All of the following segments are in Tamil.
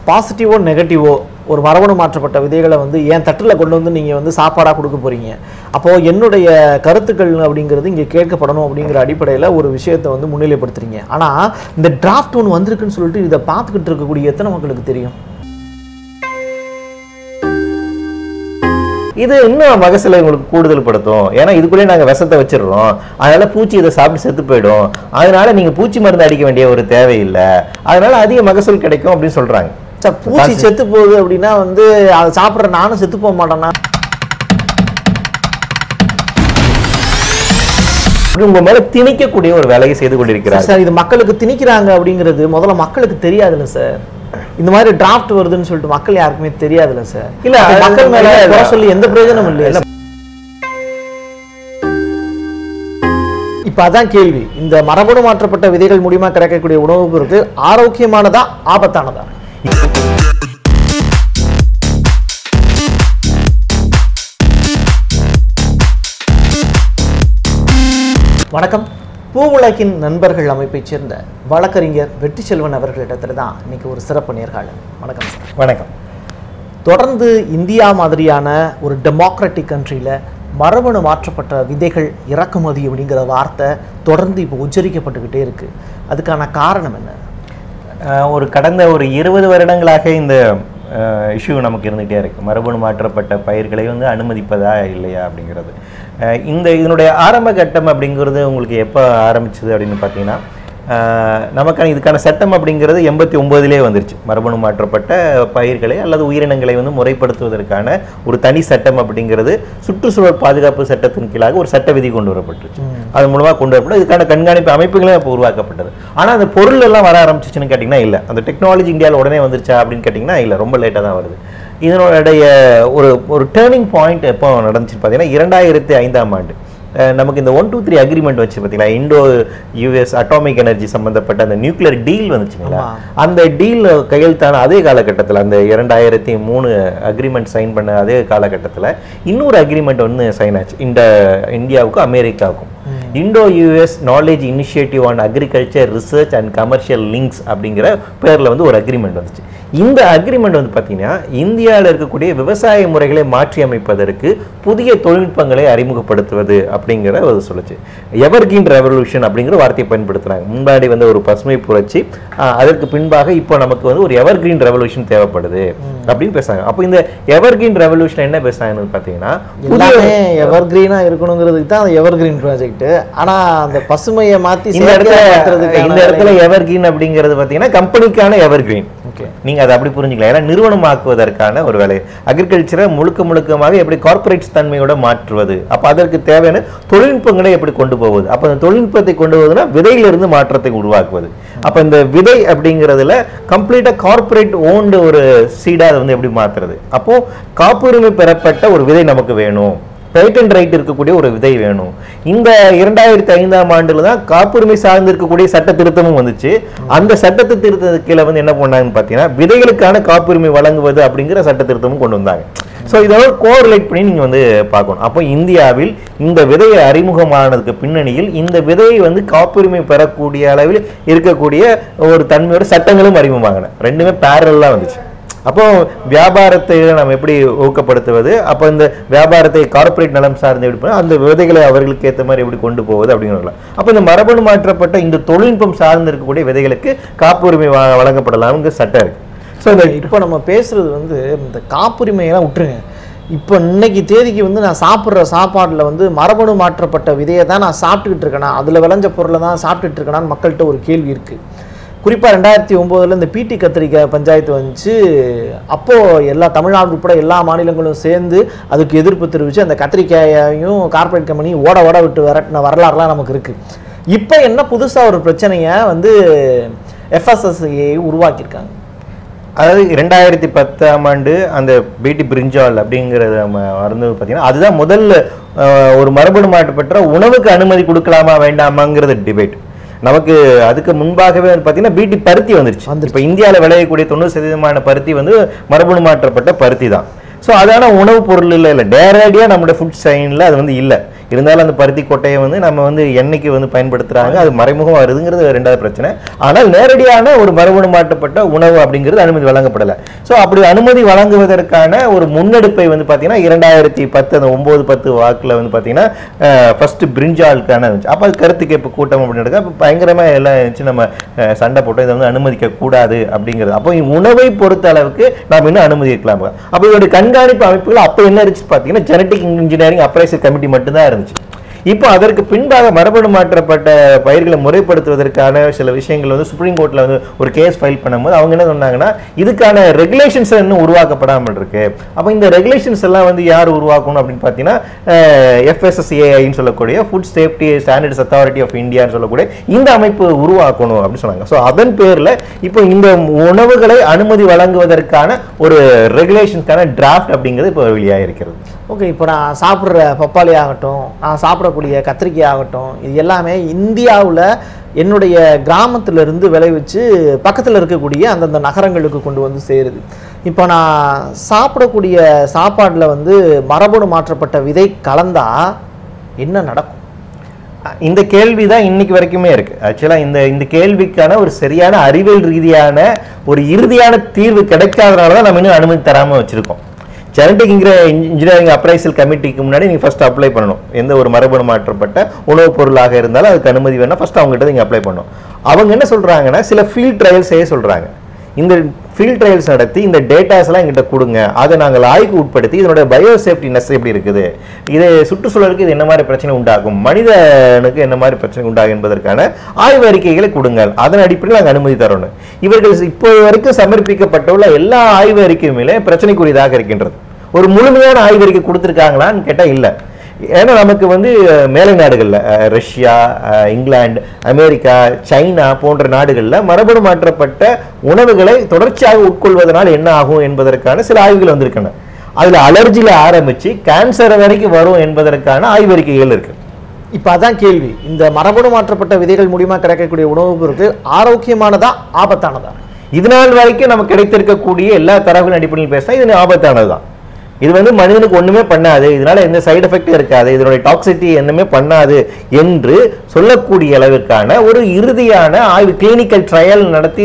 பாசிட்டிவோ நெகட்டிவோ ஒரு மரபணு மாற்றப்பட்ட விதைகளை வந்து என் தட்டில் கொண்டு வந்து நீங்கள் வந்து சாப்பாடாக கொடுக்க போறீங்க அப்போது என்னுடைய கருத்துக்கள் அப்படிங்கிறது இங்கே கேட்கப்படணும் அப்படிங்கிற அடிப்படையில் ஒரு விஷயத்தை வந்து முன்னிலைப்படுத்துறீங்க ஆனால் இந்த டிராஃப்ட் ஒன்று வந்திருக்குன்னு சொல்லிட்டு இதை பார்த்துக்கிட்டு இருக்கக்கூடிய எத்தனை மக்களுக்கு தெரியும் இது இன்னும் மகசூலை உங்களுக்கு கூடுதல் படுத்தும் ஏன்னா இதுக்குள்ளே நாங்க விஷத்தை வச்சிடுறோம் அதனால பூச்சி இதை சாப்பிட்டு செத்து போயிடும் அதனால நீங்க பூச்சி மருந்து அடிக்க வேண்டிய ஒரு தேவையில்லை அதனால அதிக மகசூல் கிடைக்கும் அப்படின்னு சொல்றாங்க சார் பூச்சி செத்து போகுது அப்படின்னா வந்து அதை சாப்பிட்ற நானும் செத்து போக மாட்டேன்னா அப்படி உங்க மேல திணிக்கக்கூடிய ஒரு வேலையை செய்து கொண்டிருக்கிறார் சார் இது மக்களுக்கு திணிக்கிறாங்க அப்படிங்கிறது முதல்ல மக்களுக்கு தெரியாதுல்ல சார் இந்த மாதிரி டிராஃப்ட் வருதுன்னு சொல்லிட்டு மக்கள் யாருக்குமே தெரியாதுல்ல சார் இல்ல, அப்ப அது மக்கள் மேல இல்ல, இல்ல. குறை சொல்லி எந்த பிரயோஜனமும் இல்லையா இப்ப அதான் கேள்வி இந்த மரபணு மாற்றப்பட்ட விதைகள் மூலியமா கிடைக்கக்கூடிய உணவுப் பொருட்கள் ஆரோக்கியமானதா ஆபத்தானதா வணக்கம் பூவுலகின் நண்பர்கள் அமைப்பைச் சேர்ந்த வழக்கறிஞர் வெற்றி செல்வன் அவர்களிடத்துல தான் இன்னைக்கு ஒரு சிறப்பு நேர்காணல் வணக்கம் சார் வணக்கம் தொடர்ந்து இந்தியா மாதிரியான ஒரு டெமோக்ராட்டிக் கண்ட்ரியில் மரபணு மாற்றப்பட்ட விதைகள் இறக்குமதி அப்படிங்கிற வார்த்தை தொடர்ந்து இப்போ உச்சரிக்கப்பட்டுக்கிட்டே இருக்கு அதுக்கான காரணம் என்ன அஹ் ஒரு கடந்த ஒரு இருபது வருடங்களாக இந்த இஷ்யூ நமக்கு இருந்துகிட்டே இருக்கு மரபணு மாற்றப்பட்ட பயிர்களை வந்து அனுமதிப்பதா இல்லையா அப்படிங்கிறது அஹ் இந்த இதனுடைய ஆரம்ப கட்டம் அப்படிங்கிறது உங்களுக்கு எப்போ ஆரம்பிச்சது அப்படின்னு பார்த்தீங்கன்னா அஹ் நமக்கான இதுக்கான சட்டம் அப்படிங்கிறது எண்பத்தி ஒம்போதுலேயே வந்துருச்சு மரபணு மாற்றப்பட்ட பயிர்களை அல்லது உயிரினங்களை வந்து முறைப்படுத்துவதற்கான ஒரு தனி சட்டம் அப்படிங்கிறது சுற்றுச்சூழல் பாதுகாப்பு சட்டத்தின் கீழாக ஒரு சட்ட விதி கொண்டு வரப்பட்டுருச்சு அது மூலமாக கொண்டு வரப்பட்டு இதுக்கான கண்காணிப்பு அமைப்புகளும் இப்போ உருவாக்கப்பட்டது ஆனால் அந்த பொருள் எல்லாம் வர ஆரம்பிச்சிச்சுன்னு கேட்டிங்கன்னா இல்லை அந்த டெக்னாலஜி இந்தியாவில் உடனே வந்துருச்சா அப்படின்னு கேட்டிங்கன்னா இல்லை ரொம்ப லேட்டாக தான் வருது இதனுடைய ஒரு ஒரு டேர்னிங் பாயிண்ட் எப்போ நடந்துச்சுன்னு பார்த்தீங்கன்னா இரண்டாயிரத்தி ஐந்தாம் ஆண்டு அஹ் நமக்கு இந்த ஒன் டூ த்ரீ அக்ரிமெண்ட் வச்சு பார்த்தீங்களா இண்டோ யூஎஸ் அட்டாமிக் எனர்ஜி சம்பந்தப்பட்ட அந்த நியூக்ளியர் டீல் வந்துச்சுங்களா ஆமா. அந்த டீல் கையெழுத்தான அதே காலகட்டத்தில் அந்த இரண்டாயிரத்தி மூணு அக்ரிமெண்ட் சைன் பண்ண அதே காலகட்டத்தில் இன்னொரு அக்ரிமெண்ட் வந்து சைன் ஆச்சு இந்த இந்தியாவுக்கும் அமெரிக்காவுக்கும் Indo US knowledge initiative on agriculture research and commercial links அப்படிங்கிற பேரில் வந்து ஒரு அக்ரிமெண்ட் வந்துச்சு இந்த அக்ரிமெண்ட் வந்து பார்த்தீங்கன்னா இந்தியாவில் இருக்கக்கூடிய விவசாய முறைகளை மாற்றி அமைப்பதற்கு புதிய தொழில்நுட்பங்களை அறிமுகப்படுத்துவது அப்படிங்கிற ஒரு சொல்லுச்சு எவர்கிரீன் ரெவல்யூஷன் அப்படிங்கிற வார்த்தையை பயன்படுத்துறாங்க முன்னாடி வந்து ஒரு பசுமை புரட்சி ஆஹ், அதற்கு பின்பாக இப்போ நமக்கு வந்து ஒரு எவர்கிரீன் ரெவல்யூஷன் தேவைப்படுது அப்படின்னு பேசுறாங்க அப்போ இந்த எவர்கிரீன் ரெவல்யூஷன் என்ன பேசுறாங்கன்னு பார்த்தீங்கன்னா எல்லாமே எவர் கிரீனா இருக்கணுங்கிறதுக்கு தான் எவர் கிரீன் ப்ராஜெக்ட் ஆனா அந்த பசுமையை மாத்தி இந்த இடத்துல செயற்கையா மாத்துறதுக்கான இந்த இடத்துல எவர்கிரீன் அப்படிங்கிறது பார்த்தீங்கன்னா கம்பெனிக்கான எவர்கிரீன் ஓகே நீங்க அதை அப்படி புரிஞ்சுக்கலாம் ஏன்னா நிறுவனமாக்குவதற்கான ஒரு வேலை அக்ரிகல்ச்சரை முழுக்க முழுக்கமாக எப்படி கார்ப்பரேட்ஸ் தன்மையோட மாற்றுவது அப்ப அதற்கு தேவையான தொழில்நுட்பங்களை எப்படி கொண்டு போவது அப்ப அந்த தொழில்நுட்பத்தை கொண்டு போவதுன்னா விதையிலிருந்து மாற்றத்தை உருவாக்குவது அப்ப இந்த விதை அப்படிங்கிறதுல கம்ப்ளீட்டா கார்ப்பரேட் ஓன்டு ஒரு சீடா அதை வந்து எப்படி மாத்துறது அப்போ காப்புரிமை பெறப்பட்ட ஒரு விதை நமக்கு வேணும் பேட்டன் ரைட் இருக்கக்கூடிய ஒரு விதை வேணும் இந்த இரண்டாயிரத்தி ஐந்தாம் ஆண்டுல தான் காப்புரிமை சார்ந்து இருக்கக்கூடிய சட்ட திருத்தமும் வந்துச்சு அந்த சட்டத்தை திருத்தத்துக்கு கீழே வந்து என்ன பண்ணாங்கன்னு பார்த்தீங்கன்னா விதைகளுக்கான காப்புரிமை வழங்குவது அப்படிங்கிற சட்ட திருத்தமும் கொண்டு வந்தாங்க ஸோ இதோட கோரிலேட் பண்ணி நீங்கள் வந்து பார்க்கணும் அப்போ இந்தியாவில் இந்த விதையை அறிமுகமானதுக்கு பின்னணியில் இந்த விதையை வந்து காப்புரிமை பெறக்கூடிய அளவில் இருக்கக்கூடிய ஒரு தன்மையோட சட்டங்களும் அறிமுகமாகின ரெண்டுமே பேரலாக வந்துச்சு அப்போ வியாபாரத்தை நம்ம எப்படி ஊக்கப்படுத்துவது அப்போ இந்த வியாபாரத்தை கார்ப்பரேட் நலம் சார்ந்து எப்படி பண்ண- அந்த விதைகளை அவர்களுக்கு ஏற்ற மாதிரி எப்படி கொண்டு போவது அப்படிங்கிறலாம் அப்போ இந்த மரபணு மாற்றப்பட்ட இந்த தொழில்நுட்பம் சார்ந்து இருக்கக்கூடிய விதைகளுக்கு காப்புரிமை வ- வழங்கப்படலாம்ங்கிற சட்டம் இருக்கு ஸோ இப்போ நம்ம பேசுறது வந்து இந்த காப்புரிமையெல்லாம் விட்டுருங்க இப்போ இன்னைக்கு தேதிக்கு வந்து நான் சாப்பிட்ற சாப்பாட்டில் வந்து மரபணு மாற்றப்பட்ட விதையை தான் நான் சாப்பிட்டுக்கிட்டு இருக்கேனா அதில் விளைஞ்ச பொருளை தான் சாப்பிட்டுட்டு இருக்கேனான்னு மக்கள்கிட்ட ஒரு கேள்வி இருக்குது குறிப்பாக ரெண்டாயிரத்தி ஒம்போதில் இந்த பிடி கத்திரிக்காய் பஞ்சாயத்து வந்துச்சு அப்போது எல்லா தமிழ்நாடு உட்பட எல்லா மாநிலங்களும் சேர்ந்து அதுக்கு எதிர்ப்பு தெரிவித்து அந்த கத்திரிக்காயையும் கார்ப்பரேட் கம்பெனியும் ஓட ஓட விட்டு விரட்டின வரலாறுலாம் நமக்கு இருக்குது இப்போ என்ன புதுசாக ஒரு பிரச்சனையை வந்து எஃப்எஸ்எஸ்ஏ உருவாக்கியிருக்காங்க அதாவது இரண்டாயிரத்தி பத்தாம் ஆண்டு அந்த பிடி பிரிஞ்சால் அப்படிங்கிறது நம்ம மருந்து பார்த்தீங்கன்னா அதுதான் முதல்ல அஹ், ஒரு மரபணு மாற்றப்பட்ட உணவுக்கு அனுமதி கொடுக்கலாமா வேண்டாமாங்கிறது டிபேட் நமக்கு அதுக்கு முன்பாகவே வந்து பார்த்தீங்கன்னா பிடி பருத்தி வந்துருச்சு இப்போ இந்தியாவில் விளையக்கூடிய தொண்ணூறு சதவீதமான பருத்தி வந்து மரபணு மாற்றப்பட்ட பருத்தி தான் ஸோ அதான உணவுப் பொருள் இல்லை இல்லை நேரடியாக நம்மளோட ஃபுட் சைனில் அது வந்து இல்லை இருந்தாலும் அந்த பருத்தி கொட்டையை வந்து நம்ம வந்து எண்ணெய்க்கு வந்து பயன்படுத்துறாங்க அது மறைமுகம் வருதுங்கிறது ரெண்டாவது பிரச்சனை ஆனால் நேரடியான ஒரு மரபணு மாற்றப்பட்ட உணவு அப்படிங்கிறது அனுமதி வழங்கப்படலை ஸோ அப்படி அனுமதி வழங்குவதற்கான ஒரு முன்னெடுப்பை வந்து பார்த்தீங்கன்னா இரண்டாயிரத்தி பத்து அந்த ஒன்பது பத்து வாக்குல வந்து பார்த்தீங்கன்னா ஃபர்ஸ்ட் பிரிஞ்சாலுக்கான இருந்துச்சு அப்போ அது கருத்து கேட்பு கூட்டம் அப்படின்னு அப்போ பயங்கரமாக எல்லாம் இருந்துச்சு நம்ம அஹ், சண்டை போட்டு இதை வந்து அனுமதிக்க கூடாது அப்படிங்கிறது அப்போ உணவை பொறுத்த அளவுக்கு நாம் இன்னும் அனுமதிக்கலாம் அப்போ இதோட கண்காணிப்பு அமைப்புகள் அப்போ என்ன இருந்துச்சு பார்த்தீங்கன்னா ஜெனட்டிக் இன்ஜினியரிங் அப்ரைசல் கமிட்டி மட்டும்தான் இருந்துச்சு இப்போ அதற்கு பின்பாக மரபணு மாற்றப்பட்ட பயிர்களை முறைப்படுத்துவதற்கான சில விஷயங்கள் வந்து சுப்ரீம் கோர்ட்ல வந்து ஒரு கேஸ் ஃபைல் பண்ணும்போது அவங்க என்ன சொன்னாங்கன்னா இதுக்கான ரெகுலேஷன்ஸ் இன்னும் உருவாக்கப்படாமல் இருக்கு அப்போ இந்த ரெகுலேஷன்ஸ் எல்லாம் வந்து யார் உருவாக்கணும் அப்படின்னு பார்த்தீங்கன்னா எஃப்எஸ்எஸ்ஏஐன்னு சொல்லக்கூடிய food safety standards authority of இந்தியான்னு சொல்லக்கூடிய இந்த அமைப்பு உருவாக்கணும் அப்படின்னு சொன்னாங்க ஸோ அதன் பேர்ல இப்போ இந்த உணவுகளை அனுமதி வழங்குவதற்கான ஒரு ரெகுலேஷனுக்கான டிராஃப்ட் அப்படிங்கிறது இப்போ வெளியாக இருக்கிறது ஓகே இப்போ நான் சாப்பிட்ற பப்பாளி ஆகட்டும் நான் சாப்பிடக்கூடிய கத்திரிக்காய் ஆகட்டும் இது எல்லாமே இந்தியாவில் என்னுடைய கிராமத்துல இருந்து விளைவிச்சு பக்கத்தில் இருக்கக்கூடிய அந்தந்த நகரங்களுக்கு கொண்டு வந்து சேருது இப்போ நான் சாப்பிடக்கூடிய சாப்பாட்டில் வந்து மரபணு மாற்றப்பட்ட விதை கலந்தா என்ன நடக்கும் இந்த கேள்வி தான் இன்னைக்கு வரைக்குமே இருக்கு ஆக்சுவலாக இந்த இந்த கேள்விக்கான ஒரு சரியான அறிவியல் ரீதியான ஒரு இறுதியான தீர்வு கிடைக்காதனால தான் நம்ம இன்னும் அனுமதி தராம வச்சிருக்கோம் ஜெனடிக்ங்கிற இன்ஜினியரிங் அப்ரைசல் கமிட்டிக்கு முன்னாடி நீங்க ஃபர்ஸ்ட் அப்ளை பண்ணணும் எந்த ஒரு மரபணு மாற்றப்பட்ட உணவுப் பொருளாக இருந்தாலும் அதுக்கு அனுமதி வேணா ஃபர்ஸ்ட் அவங்ககிட்ட நீங்க அப்ளை பண்ணணும் அவங்க என்ன சொல்றாங்கன்னா சில ஃபீல்ட் ட்ரையல்ஸ் செய்ய சொல்றாங்க இந்த ஃபீல்ட் ட்ரையல்ஸ் நடத்தி இந்த டேட்டாஸ் எல்லாம் எங்கிட்ட கொடுங்க அதை நாங்கள் ஆய்வுக்கு உட்படுத்தி இதனோட பயோசேஃப்டினஸ் எப்படி இருக்குது இது சுற்றுச்சூழலுக்கு இது என்ன மாதிரி பிரச்சனை உண்டாகும் மனிதனுக்கு என்ன மாதிரி பிரச்சனை உண்டாகும் என்பதற்கான ஆய்வு அறிக்கைகளை கொடுங்கள் அதன் அடிப்படையில் நாங்கள் அனுமதி தரணும் இவர்கள் இப்போ வரைக்கும் சமர்ப்பிக்கப்பட்டுள்ள எல்லா ஆய்வு அறிக்கையுமே பிரச்சனைக்குரியதாக இருக்கின்றது ஒரு முழுமையான ஆய்வறிக்கை கொடுத்துருக்காங்களான்னு கேட்டால் இல்லை ஏன்னா நமக்கு வந்து அஹ், மேலை நாடுகளில் ரஷ்யா அஹ், இங்கிலாந்து அமெரிக்கா சைனா போன்ற நாடுகளில் மரபணு மாற்றப்பட்ட உணவுகளை தொடர்ச்சியாக உட்கொள்வதனால் என்ன ஆகும் என்பதற்கான சில ஆய்வுகள் வந்திருக்கின்றன அதில் அலர்ஜியில் ஆரம்பித்து கேன்சர் வரைக்கும் வரும் என்பதற்கான ஆய்வறிக்கைகள் இருக்கு இப்போ அதான் கேள்வி இந்த மரபணு மாற்றப்பட்ட விதைகள் மூலியமா கிடைக்கக்கூடிய உணவுப் பொருட்கள் ஆரோக்கியமானதா ஆபத்தானதா இது நாள் வரைக்கும் நமக்கு கிடைத்திருக்கக்கூடிய எல்லா தரவுகளின் அடிப்படையில் பேசினா இது ஆபத்தானது தான் இது வந்து மனிதனுக்கு ஒண்ணுமே பண்ணாது இதனால எந்த சைடு எஃபெக்டும் இருக்காது இதனுடைய டாக்ஸிட்டி என்னமே பண்ணாது என்று சொல்லக்கூடிய அளவிற்கான ஒரு இறுதியான ஆய்வு கிளினிக்கல் ட்ரையல் நடத்தி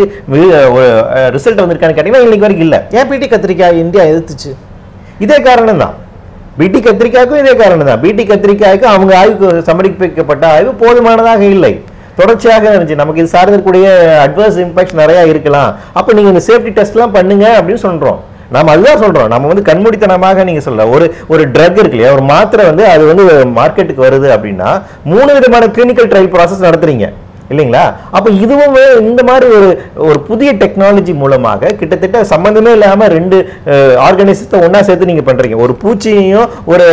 ரிசல்ட் வந்திருக்கான்னு கேட்டீங்கன்னா இன்னைக்கு வரைக்கும் இல்லை ஏன் பிடி கத்திரிக்காய் இந்தியா எதிர்த்துச்சு இதே காரணம் தான் பிடி கத்திரிக்காய்க்கும் இதே காரணம் தான் பிடி கத்திரிக்காய்க்கு அவங்க ஆய்வுக்கு சமர்ப்பிக்கப்பட்ட ஆய்வு போதுமானதாக இல்லை தொடர்ச்சியாக இருந்துச்சு நமக்கு இது சார்ந்திருக்கக்கூடிய அட்வர்ஸ் இம்பாக்ட்ஸ் நிறைய இருக்கலாம் அப்போ நீங்க இந்த சேஃப்டி டெஸ்ட்லாம் பண்ணுங்க அப்படின்னு சொல்றோம் நாம அதுதான் சொல்றோம் நம்ம வந்து கண்மூடித்தனமாக நீங்க சொல்ல ஒரு ஒரு ட்ரக் இருக்கு இல்லையா ஒரு மாத்திரை வந்து அது வந்து மார்க்கெட்டுக்கு வருது அப்படின்னா மூணு விதமான கிளினிக்கல் ட்ரையல் ப்ராசஸ் நடத்துறீங்க இல்லைங்களா அப்ப இதுவும் இந்த மாதிரி ஒரு ஒரு புதிய டெக்னாலஜி மூலமாக கிட்டத்தட்ட சம்பந்தமே இல்லாம ரெண்டு ஆர்கனைசத்தை ஒண்ணா சேர்த்து நீங்க பண்றீங்க ஒரு பூச்சியையும் ஒரு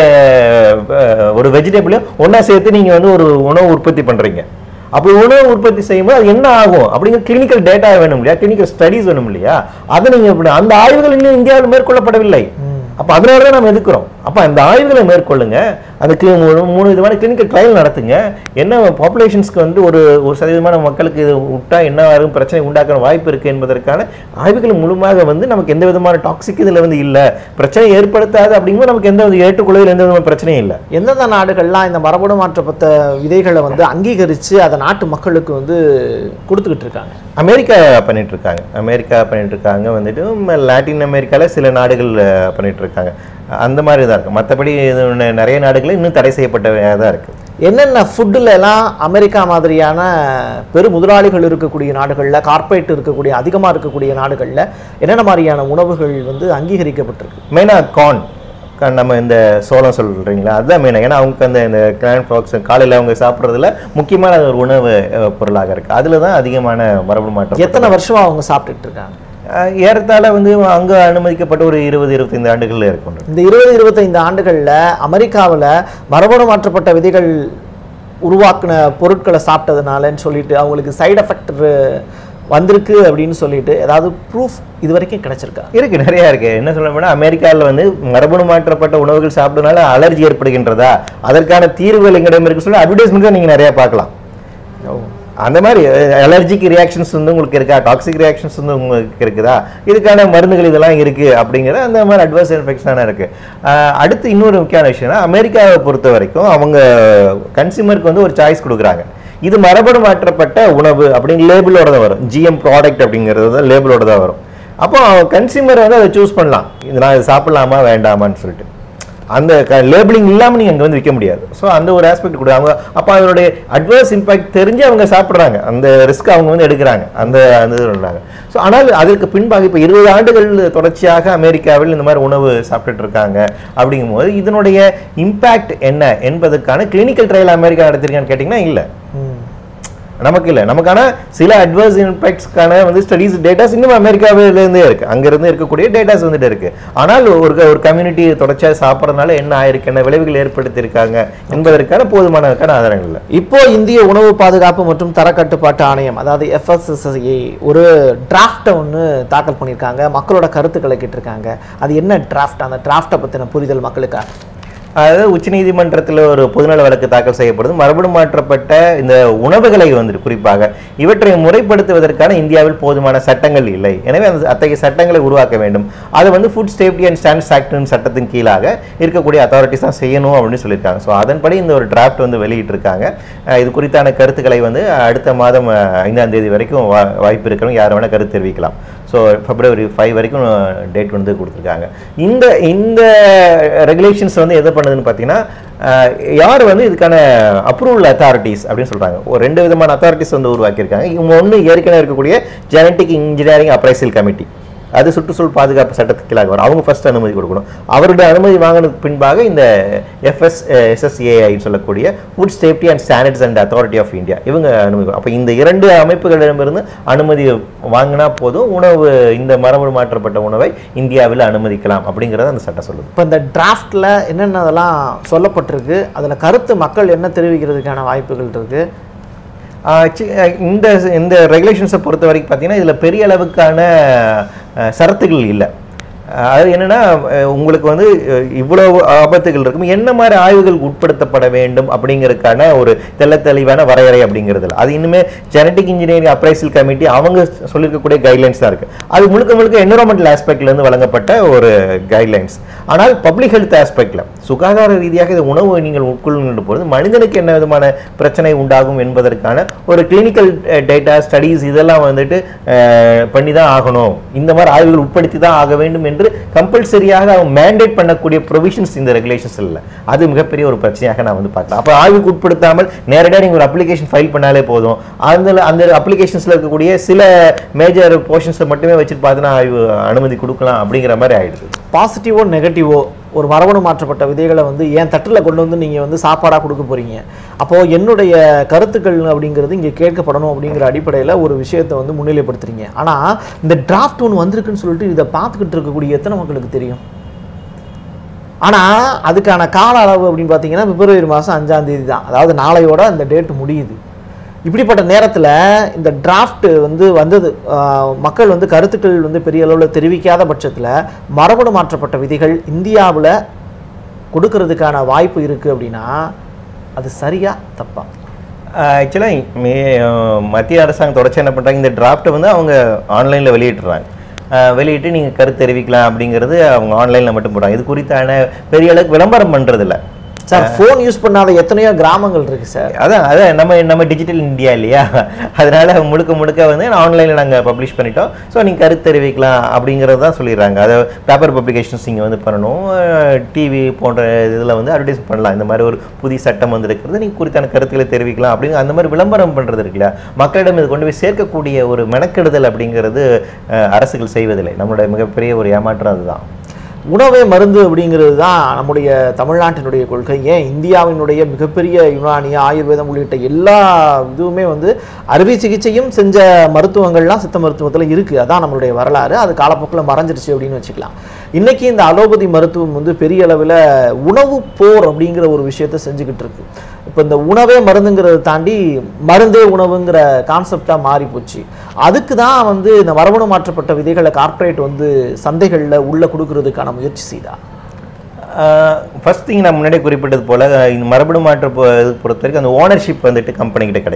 அஹ், ஒரு வெஜிடபிளையும் ஒண்ணா சேர்த்து நீங்க வந்து ஒரு உணவு உற்பத்தி பண்றீங்க அப்படி உணவு உற்பத்தி செய்யும்போது அது என்ன ஆகும் அப்படிங்கிற கிளினிக்கல் டேட்டா வேணும் இல்லையா கிளினிக்கல் ஸ்டடிஸ் வேணும் இல்லையா அதை நீங்க இப்படி- அந்த ஆய்வுகள் இன்னும் இந்தியாவில் மேற்கொள்ளப்படவில்லை அப்ப அதனால தான் நம்ம எதுக்குறோம் அப்ப அந்த ஆய்வுகளை மேற்கொள்ளுங்க அதுக்கு மூணு மூணு விதமான கிளினிக்கல் ட்ரையல் நடத்துங்க என்ன பாப்புலேஷன்ஸ்க்கு வந்து ஒரு ஒரு சதவீதமான மக்களுக்கு இது விட்டா என்ன ஆகும் பிரச்சனை உண்டாக்குற வாய்ப்பு இருக்கு என்பதற்கான ஆய்வுகள் முழுமையாக வந்து நமக்கு எந்த விதமான டாக்ஸிக் இதுல வந்து இல்ல பிரச்சனை ஏற்படுத்தாது அப்படிங்கும்போது நமக்கு எந்த வித ஏற்றுக்கொள்வதில் எந்த விதமான பிரச்சனையும் இல்லை எந்தெந்த நாடுகள்லாம் இந்த மரபணு மாற்றப்பட்ட விதைகளை வந்து அங்கீகரித்து அதை நாட்டு மக்களுக்கு வந்து கொடுத்துக்கிட்டு இருக்காங்க அமெரிக்கா பண்ணிட்டு இருக்காங்க அமெரிக்கா பண்ணிட்டு இருக்காங்க வந்துட்டு ம, லாட்டின் அமெரிக்கால சில நாடுகள் அஹ், பண்ணிட்டு இருக்காங்க அந்த மாதிரி தான் இருக்கு மற்றபடி இது ந- நிறைய நாடுகள் இன்னும் தடை செய்யப்பட்டவையாக தான் இருக்கு என்னென்ன ஃபுட்டில் எல்லாம் அமெரிக்கா மாதிரியான பெரு முதலாளிகள் இருக்கக்கூடிய நாடுகளில் கார்ப்பரேட் இருக்கக்கூடிய அதிகமாக இருக்கக்கூடிய நாடுகளில் என்னென்ன மாதிரியான உணவுகள் வந்து அங்கீகரிக்கப்பட்டிருக்கு மெயினாக கார்ன் நம்ம இந்த சோளம் சொல்றீங்களா அதுதான் மெயினாக ஏன்னா அவங்க அந்த இந்த கிராண்ட் ஃப்ளாக்ஸ் காலையில் அவங்க சாப்பிட்றதுல முக்கியமான ஒரு உணவு அஹ், பொருளாக இருக்கு அதில் தான் அதிகமான மரபணு மாற்றம் எத்தனை வருஷமா அவங்க சாப்பிட்டுட்டு இருக்காங்க அஹ், ஏறத்தாழ வந்து அங்கே அனுமதிக்கப்பட்ட ஒரு இருபது இருபத்தைந்து ஆண்டுகள் இருக்கும் இந்த இருபது இருபத்தைந்து ஆண்டுகளில் அமெரிக்காவில் மரபணு மாற்றப்பட்ட விதைகள் உருவாக்குன பொருட்களை சாப்பிட்டதுனாலன்னு சொல்லிட்டு அவங்களுக்கு சைடு எஃபெக்ட் வந்திருக்கு அப்படின்னு சொல்லிட்டு ஏதாவது ப்ரூஃப் இது வரைக்கும் கிடைச்சிருக்கா இருக்கு நிறைய இருக்கு என்ன சொல்ல போனா அமெரிக்காவில் வந்து மரபணு மாற்றப்பட்ட உணவுகள் சாப்பிட்டனால அலர்ஜி ஏற்படுகின்றதா அதற்கான தீர்வுகள் எங்களிடம் இருக்கு சொல்லி அட்வர்டைஸ்மெண்ட் நீங்க நிறைய பார்க்கலாம் அந்த மாதிரி அலர்ஜிக் ரியாக்ஷன்ஸ் வந்து உங்களுக்கு இருக்கா டாக்ஸிக் ரியாக்ஷன்ஸ் வந்து உங்களுக்கு இருக்குதா இதுக்கான மருந்துகள் இதெல்லாம் இருக்கு அப்படிங்கிற அந்த மாதிரி அட்வர்ஸ் இன்ஃபெக்ஷனான இருக்கு ஆஹ் அடுத்து இன்னொரு முக்கியமான விஷயம்னா அமெரிக்காவை பொறுத்த வரைக்கும் அவங்க கன்சியூமருக்கு வந்து ஒரு சாய்ஸ் கொடுக்குறாங்க இது மரபணு மாற்றப்பட்ட உணவு அப்படின்னு லேபிளோட தான் வரும் ஜிஎம் ப்ராடக்ட் அப்படிங்கிறது தான் லேபிளோட தான் வரும் அப்போ கன்சியூமர் வந்து அதை சூஸ் பண்ணலாம் இது நான் இது சாப்பிடலாமா வேண்டாமான்னு சொல்லிட்டு அந்த லேபிளிங் இல்லாமல் நீங்கள் அங்கே வந்து விற்க முடியாது ஸோ அந்த ஒரு ஆஸ்பெக்ட் கூட அவங்க அப்போ அதனுடைய அட்வர்ஸ் இம்பாக்ட் தெரிஞ்சு அவங்க சாப்பிட்றாங்க அந்த ரிஸ்க் அவங்க வந்து எடுக்கிறாங்க அந்த அந்த இது பண்ணுறாங்க ஸோ ஆனால் அதற்கு பின்பாக இப்போ இருபது ஆண்டுகள் தொடர்ச்சியாக அமெரிக்காவில் இந்த மாதிரி உணவு சாப்பிட்டுட்டு இருக்காங்க அப்படிங்கும்போது இதனுடைய இம்பாக்ட் என்ன என்பதற்கான கிளினிக்கல் ட்ரையல் அமெரிக்கா நடத்திருக்கான்னு கேட்டிங்கன்னா இல்லை ம். நமக்கு இல்லை நமக்கான சில அட்வர்ஸ் இம்பேக்ட்ஸ்க்கான வந்து ஸ்டடீஸ் டேட்டாஸ் இன்னும் அமெரிக்காவிலேருந்தே இருக்கு அங்கிருந்து இருக்கக்கூடிய டேட்டாஸ் வந்துட்டு இருக்கு ஆனால் ஒரு ஒரு கம்யூனிட்டி தொடர்ச்சியாக சாப்பிட்றதுனால என்ன ஆயிருக்கு என்ன விளைவுகள் ஏற்படுத்தியிருக்காங்க என்பதற்கான போதுமானதுக்கான ஆதாரங்கள் இல்லை இப்போ இந்திய உணவு பாதுகாப்பு மற்றும் தரக்கட்டுப்பாட்டு ஆணையம் அதாவது எஃப்எஸ்எஸ்ஐ ஒரு டிராஃப்டை ஒன்று தாக்கல் பண்ணியிருக்காங்க மக்களோட கருத்துக்களை கேட்டிருக்காங்க அது என்ன டிராஃப்ட் அந்த டிராஃப்டை பற்றின புரிதல் மக்களுக்கா அதாவது உச்சநீதிமன்றத்தில் ஒரு பொதுநல வழக்கு தாக்கல் செய்யப்படுது மரபணு மாற்றப்பட்ட இந்த உணவுகளை வந்துட்டு குறிப்பாக இவற்றை முறைப்படுத்துவதற்கான இந்தியாவில் போதுமான சட்டங்கள் இல்லை எனவே அந்த அத்தகைய சட்டங்களை உருவாக்க வேண்டும் அதை வந்து food safety and standards act சட்டத்தின் கீழாக இருக்கக்கூடிய அத்தாரிட்டிஸ் தான் செய்யணும் அப்படின்னு சொல்லியிருக்காங்க ஸோ அதன்படி இந்த ஒரு டிராஃப்ட் வந்து வெளியிட்டிருக்காங்க அஹ் இது குறித்தான கருத்துக்களை வந்து அடுத்த மாதம் அஹ், ஐந்தாம் தேதி வரைக்கும் வா- வாய்ப்பு இருக்கிறவங்க யார் வேணால் கருத்து தெரிவிக்கலாம் ஸோ பிப்ரவரி ஃபைவ் வரைக்கும் டேட் வந்து கொடுத்துருக்காங்க இந்த இந்த ரெகுலேஷன்ஸ் வந்து எதை பண்ணுதுன்னு பார்த்தீங்கன்னா அஹ், யார் வந்து இதுக்கான அப்ரூவல் அத்தாரிட்டிஸ் அப்படின்னு சொல்கிறாங்க ஒரு ரெண்டு விதமான அத்தாரிட்டிஸ் வந்து உருவாக்கியிருக்காங்க இவங்க ஒன்று ஏற்கனவே இருக்கக்கூடிய ஜெனட்டிக் இன்ஜினியரிங் அப்ரைசல் கமிட்டி அது சுற்றுச்சூழல் பாதுகாப்பு சட்டத்துக்கு கீழாக வரும் அவங்க ஃபர்ஸ்ட் அனுமதி கொடுக்கணும் அவருடைய அனுமதி வாங்கினதுக்கு பின்பாக இந்த எஃப்எஸ் எஸ்எஸ்ஏஐ சொல்லக்கூடிய food safety and standards and authority of India இவங்க அனுமதி அப்போ இந்த இரண்டு அமைப்புகளிடமிருந்து அனுமதி வாங்கினா போதும் உணவு இந்த மரபணு மாற்றப்பட்ட உணவை இந்தியாவில் அனுமதிக்கலாம் அப்படிங்கிறத அந்த சட்டம் சொல்லுது இப்போ இந்த டிராஃப்டில் என்னென்னதெல்லாம் சொல்லப்பட்டிருக்கு அதில் கருத்து மக்கள் என்ன தெரிவிக்கிறதுக்கான வாய்ப்புகள் இருக்குது ஆஹ் சி- அஹ் இந்த இந்த ரெகுலேஷன்ஸை பொறுத்த வரைக்கும் பார்த்தீங்கன்னா இதில் பெரிய அளவுக்கான அஹ், சரத்துகள் இல்லை அது என்னன்னா அஹ், உங்களுக்கு வந்து அஹ், இவ்வளவு ஆபத்துகள் இருக்கும் என்ன மாதிரி ஆய்வுகள் உட்படுத்தப்பட வேண்டும் அப்படிங்கிறதுக்கான ஒரு தெள்ள தெளிவான வரையறை அப்படிங்கிறது இல்லை அது இன்னுமே ஜெனட்டிக் இன்ஜினியரிங் அப்ரைசல் கமிட்டி அவங்க சொல்லியிருக்கக்கூடிய கைட்லைன்ஸ் தான் இருக்கு அது முழுக்க முழுக்க என்வரன்மெண்டல் ஆஸ்பெக்ட்ல இருந்து வழங்கப்பட்ட ஒரு கைட்லைன்ஸ் ஆனால் பப்ளிக் ஹெல்த் ஆஸ்பெக்ட்ல சுகாதார ரீதியாக இது உணவு நீங்கள் உட்கொள்கின்ற பொழுது மனிதனுக்கு என்ன விதமான பிரச்சனை உண்டாகும் என்பதற்கான ஒரு கிளினிக்கல் டேட்டா ஸ்டடீஸ் இதெல்லாம் வந்துட்டு அஹ், பண்ணி தான் ஆகணும் இந்த மாதிரி ஆய்வுகள் உட்படுத்தி தான் ஆக வேண்டும் என்று கம்பல்சரியாக அவங்க மேண்டேட் பண்ணக்கூடிய ப்ரொவிஷன்ஸ் இந்த ரெகுலேஷன்ஸ் இல்லை அது மிகப்பெரிய ஒரு பிரச்சனையாக நான் வந்து பார்க்கலாம் அப்போ ஆய்வுக்கு உட்படுத்தாமல் நேரடியாக நீங்கள் ஒரு அப்ளிகேஷன் ஃபைல் பண்ணாலே போதும் அந்த அந்த அப்ளிகேஷன்ஸில் இருக்கக்கூடிய சில மேஜர் போர்ஷன்ஸை மட்டுமே வச்சுட்டு பார்த்தீங்கன்னா ஆய்வு அனுமதி கொடுக்கலாம் அப்படிங்கிற மாதிரி ஆயிடுது பாசிட்டிவோ நெகட்டிவோ ஒரு மரபணு மாற்றப்பட்ட விதைகளை வந்து என் தட்டில் கொண்டு வந்து நீங்கள் வந்து சாப்பாடாக கொடுக்க போகிறீங்க அப்போது என்னுடைய கருத்துக்கள் அப்படிங்கிறது இங்கே கேட்கப்படணும் அப்படிங்கிற அடிப்படையில் ஒரு விஷயத்தை வந்து முன்னிலைப்படுத்துறீங்க ஆனால் இந்த டிராஃப்ட் ஒன்று வந்திருக்குன்னு சொல்லிட்டு இதை பார்த்துக்கிட்டு இருக்கக்கூடிய எத்தனை மக்களுக்கு தெரியும் ஆனால் அதுக்கான கால அளவு அப்படின்னு பார்த்தீங்கன்னா பிப்ரவரி மாதம் அஞ்சாம் தேதி தான் அதாவது நாளையோட அந்த டேட் முடியுது இப்படிப்பட்ட நேரத்தில் இந்த டிராஃப்ட் வந்து வந்தது ஆஹ், மக்கள் வந்து கருத்துக்கள் வந்து பெரிய அளவில் தெரிவிக்காத பட்சத்தில் மரபணு மாற்றப்பட்ட விதிகள் இந்தியாவில் கொடுக்கறதுக்கான வாய்ப்பு இருக்குது அப்படின்னா அது சரியா தப்பா ஆக்சுவலாக மே அஹ் மத்திய அரசாங்கம் தொடர்ச்சி என்ன பண்ணுறாங்க இந்த டிராஃப்ட்டை வந்து அவங்க ஆன்லைனில் வெளியிட்டுறாங்க அஹ் வெளியிட்டு நீங்கள் கருத்து தெரிவிக்கலாம் அப்படிங்கிறது அவங்க ஆன்லைனில் மட்டும் போடுறாங்க இது குறித்தான பெரிய அளவுக்கு விளம்பரம் பண்ணுறதில்ல சார் ஃபோன் யூஸ் பண்ணாத எத்தனையோ கிராமங்கள் இருக்கு சார் அதான் அதான் நம்ம நம்ம டிஜிட்டல் இந்தியா இல்லையா அதனால முழுக்க முழுக்க வந்து ஆன்லைனில் நாங்கள் பப்ளிஷ் பண்ணிட்டோம் ஸோ நீங்கள் கருத்து தெரிவிக்கலாம் அப்படிங்கிறது தான் சொல்லிடுறாங்க அதை பேப்பர் பப்ளிகேஷன்ஸ் நீங்கள் வந்து பண்ணணும் டிவி போன்ற இதில் வந்து அட்வர்டைஸ் பண்ணலாம் இந்த மாதிரி ஒரு புதிய சட்டம் வந்திருக்கிறது நீங்கள் குறித்தான கருத்துக்களை தெரிவிக்கலாம் அப்படிங்கிற அந்த மாதிரி விளம்பரம் பண்ணுறது இருக்குல்ல மக்களிடம் இது கொண்டு போய் சேர்க்கக்கூடிய ஒரு மெனக்கெடுதல் அப்படிங்கிறது அஹ், அரசுகள் செய்வதில்லை நம்மளோட மிகப்பெரிய ஒரு ஏமாற்றம் அதுதான் உணவே மருந்து அப்படிங்கிறது தான் நம்முடைய தமிழ்நாட்டினுடைய கொள்கை ஏன் இந்தியாவினுடைய மிகப்பெரிய யுனானி ஆயுர்வேதம் உள்ளிட்ட எல்லா இதுவுமே வந்து அறுவை சிகிச்சையும் செஞ்ச மருத்துவங்கள்லாம் சித்த மருத்துவத்தில் இருக்குது அதான் நம்மளுடைய வரலாறு அது காலப்போக்கில் மறைஞ்சிருச்சு அப்படின்னு வச்சுக்கலாம் இன்னைக்கு இந்த அலோபதி மருத்துவம் வந்து பெரிய அளவில் உணவு போர் அப்படிங்கிற ஒரு விஷயத்தை செஞ்சுக்கிட்டு இருக்கு இப்போ இந்த உணவே மருந்துங்கிறத தாண்டி மருந்தே உணவுங்கிற கான்செப்டாக மாறி போச்சு அதுக்கு தான் வந்து இந்த மரபணு மாற்றப்பட்ட விதைகளை கார்ப்பரேட் வந்து சந்தைகளில் உள்ள கொடுக்கறதுக்கான முயற்சி செய்தா ஃபர்ஸ்ட் திங் நான் முன்னாடியே குறிப்பிட்டது போல அஹ் இந்த மரபணு மாற்ற பொ- இது பொறுத்த வரைக்கும் அந்த ஓனர்ஷிப் வந்துட்டு கம்பெனி கிட்ட கிடைக்கும்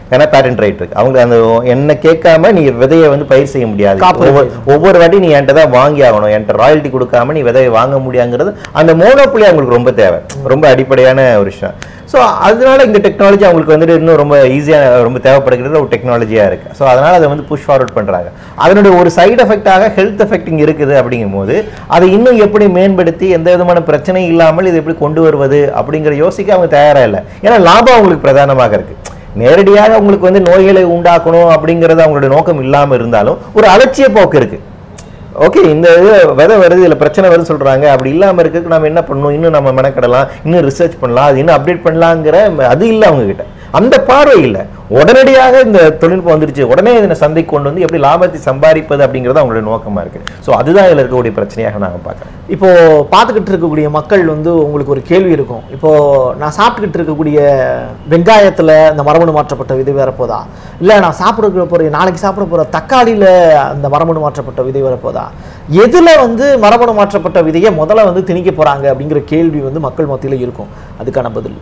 ஏன்னா பேரண்ட் ரைட் இருக்கு அவங்க அந்த என்ன கேட்காம நீ விதையை வந்து பயிர் செய்ய முடியாது காப்புரிமை. ஒவ்வொரு ஒவ்வொரு வாட்டி நீ என்கிட்ட தான் வாங்கி ஆகணும் என்கிட்ட ராயல்ட்டி கொடுக்காம நீ விதையை வாங்க முடியாங்கிறது அந்த மோனோப்புலி அவங்களுக்கு ரொம்ப தேவை ரொம்ப அடிப்படையான ஒரு விஷயம் ஸோ அதனால இந்த டெக்னாலஜி அவங்களுக்கு வந்துட்டு இன்னும் ரொம்ப ஈஸியாக ரொம்ப தேவைப்படுகிறது ஒரு டெக்னாலஜியாக இருக்கு ஸோ அதனால அதை வந்து புஷ் ஃபார்வர்ட் பண்றாங்க அதனுடைய ஒரு சைடு எஃபெக்டாக ஹெல்த் எஃபெக்டிங் இருக்குது அப்படிங்கும்போது அதை இன்னும் எப்படி மேம்படுத்தி எந்த விதமான பிரச்சனையும் இல்லாமல் இதை எப்படி கொண்டு வருவது அப்படிங்கிற யோசிக்க அவங்க தயாரா இல்லை ஏன்னா லாபம் அவங்களுக்கு பிரதானமாக இருக்கு நேரடியாக உங்களுக்கு வந்து நோய்களை உண்டாக்கணும் அப்படிங்கிறது அவங்களுடைய நோக்கம் இல்லாம இருந்தாலும் ஒரு அலட்சிய போக்கு இருக்கு ஓகே இந்த இது விதை வருது இதுல பிரச்சனை வருது சொல்றாங்க அப்படி இல்லாம இருக்கிறதுக்கு நம்ம என்ன பண்ணணும் இன்னும் நம்ம மெனக்கடலாம் இன்னும் ரிசர்ச் பண்ணலாம் அது இன்னும் அப்டேட் பண்ணலாங்கிற அது இல்லை அவங்க கிட்ட அந்த பார்வை இல்லை உடனடியாக இந்த தொழில்நுட்பம் வந்துருச்சு உடனே இதனை சந்தைக்கு கொண்டு வந்து எப்படி லாபத்தை சம்பாதிப்பது அப்படிங்கிறது அவங்களுடைய நோக்கமா இருக்கு ஸோ அதுதான் இதுல இருக்கக்கூடிய பிரச்சனையாக நாங்க பார்க்குறோம் இப்போ பார்த்துக்கிட்டு இருக்கக்கூடிய மக்கள் வந்து உங்களுக்கு ஒரு கேள்வி இருக்கும் இப்போ நான் சாப்பிட்டுக்கிட்டு இருக்கக்கூடிய வெங்காயத்துல இந்த மரபணு மாற்றப்பட்ட விதை வரப்போதா இல்ல நான் சாப்பிட போற நாளைக்கு சாப்பிட போற தக்காளியில அந்த மரபணு மாற்றப்பட்ட விதை வரப்போதா எதுல வந்து மரபணு மாற்றப்பட்ட விதையை முதல்ல வந்து திணிக்க போறாங்க அப்படிங்கிற கேள்வி வந்து மக்கள் மத்தியில இருக்கும் அதுக்கான பதில்